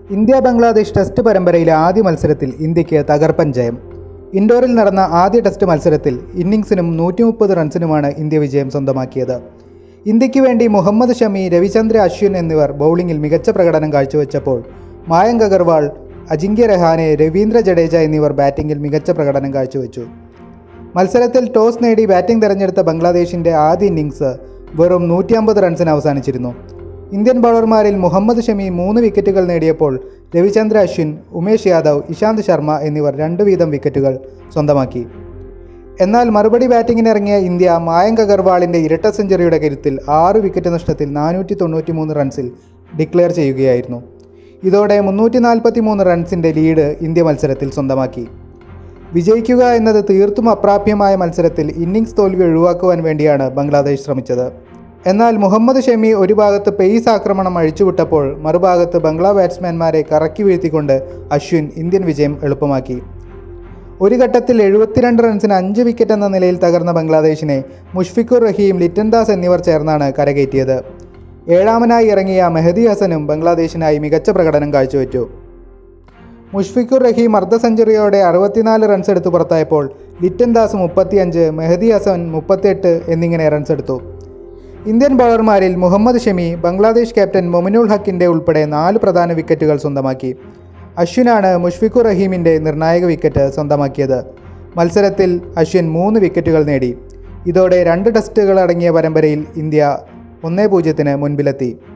India Bangladesh test പരമ്പരയിലെ ആദ്യ മത്സരത്തിൽ ഇന്ത്യക്ക് തകർപ്പൻ ജയം ഇൻഡോറിൽ നടന്ന ആദ്യ ടെസ്റ്റ് മത്സരത്തിൽ ഇന്നിംഗ്സിനും നൂറ്റി മുപ്പത് റൺസിനുമാണ് ഇന്ത്യ വിജയം സ്വന്തമാക്കിയത് ഇന്ത്യക്ക് വേണ്ടി മുഹമ്മദ് ഷമി രവിചന്ദ്ര അശ്വിൻ എന്നിവർ ബൗളിംഗിൽ മികച്ച പ്രകടനം കാഴ്ചവെച്ചപ്പോൾ മായങ്ക് അഗർവാൾ അജിങ്ക്യ രഹാനെ രവീന്ദ്ര ജഡേജ എന്നിവർ ബാറ്റിംഗിൽ മികച്ച പ്രകടനം കാഴ്ചവെച്ചു മത്സരത്തിൽ ടോസ് നേടി ബാറ്റിംഗ് തെരഞ്ഞെടുത്ത ബംഗ്ലാദേശിൻ്റെ ആദ്യ ഇന്നിംഗ്സ് വെറും നൂറ്റി അമ്പത് റൺസിന് അവസാനിച്ചിരുന്നു ഇന്ത്യൻ ബൗളർമാരിൽ മുഹമ്മദ് ഷമി മൂന്ന് വിക്കറ്റുകൾ നേടിയപ്പോൾ രവിചന്ദ്ര അശ്വിൻ ഉമേഷ് യാദവ് ഇശാന്ത് ശർമ്മ എന്നിവർ രണ്ട് വീതം വിക്കറ്റുകൾ സ്വന്തമാക്കി എന്നാൽ മറുപടി ബാറ്റിംഗിനിറങ്ങിയ ഇന്ത്യ മായങ്ക് അഗർവാളിൻ്റെ ഇരട്ട സെഞ്ചുറിയുടെ കരുത്തിൽ ആറ് വിക്കറ്റ് നഷ്ടത്തിൽ നാനൂറ്റി തൊണ്ണൂറ്റി മൂന്ന് റൺസിൽ ഡിക്ലെയർ ചെയ്യുകയായിരുന്നു ഇതോടെ മുന്നൂറ്റി നാൽപ്പത്തി മൂന്ന് റൺസിൻ്റെ ലീഡ് ഇന്ത്യ മത്സരത്തിൽ സ്വന്തമാക്കി വിജയിക്കുക എന്നത് തീർത്തും അപ്രാപ്യമായ മത്സരത്തിൽ ഇന്നിംഗ്സ് തോൽവി ഒഴിവാക്കുവാൻ വേണ്ടിയാണ് ബംഗ്ലാദേശ് ശ്രമിച്ചത് എന്നാൽ മുഹമ്മദ് ഷമി ഒരു ഭാഗത്ത് പേസ് ആക്രമണം അഴിച്ചുവിട്ടപ്പോൾ മറുഭാഗത്ത് ബംഗ്ലാ ബാറ്റ്സ്മാൻമാരെ കറക്കി വീഴ്ത്തിക്കൊണ്ട് അശ്വിൻ ഇന്ത്യൻ വിജയം എളുപ്പമാക്കി ഒരു ഘട്ടത്തിൽ എഴുപത്തിരണ്ട് റൺസിന് അഞ്ച് വിക്കറ്റ് എന്ന നിലയിൽ തകർന്ന ബംഗ്ലാദേശിനെ മുഷ്ഫിഖുർ റഹീം ലിറ്റൻ ദാസ് എന്നിവർ ചേർന്നാണ് കരകയറ്റിയത് ഏഴാമനായി ഇറങ്ങിയ മെഹദി ഹസനും ബംഗ്ലാദേശിനായി മികച്ച പ്രകടനം കാഴ്ചവെച്ചു മുഷ്ഫിഖുർ റഹീം അർദ്ധ സെഞ്ചുറിയോടെ അറുപത്തിനാല് റൺസ് എടുത്ത് പുറത്തായപ്പോൾ ലിറ്റൻ ദാസ് മുപ്പത്തിയഞ്ച് മെഹദി ഹസൻ മുപ്പത്തിയെട്ട് എന്നിങ്ങനെ റൺസ് എടുത്തു ഇന്ത്യൻ ബൗളർമാരിൽ മുഹമ്മദ് ഷമി ബംഗ്ലാദേശ് ക്യാപ്റ്റൻ മൊമിനുൽ ഹക്കിൻ്റെ ഉൾപ്പെടെ നാല് പ്രധാന വിക്കറ്റുകൾ സ്വന്തമാക്കി അശ്വിനാണ് മുഷ്ഫിഖുർ റഹീമിൻ്റെ നിർണായക വിക്കറ്റ് സ്വന്തമാക്കിയത് മത്സരത്തിൽ അശ്വിൻ മൂന്ന് വിക്കറ്റുകൾ നേടി ഇതോടെ രണ്ട് ടെസ്റ്റുകൾ അടങ്ങിയ പരമ്പരയിൽ ഇന്ത്യ ഒന്നേ പൂജ്യത്തിന് മുൻപിലെത്തി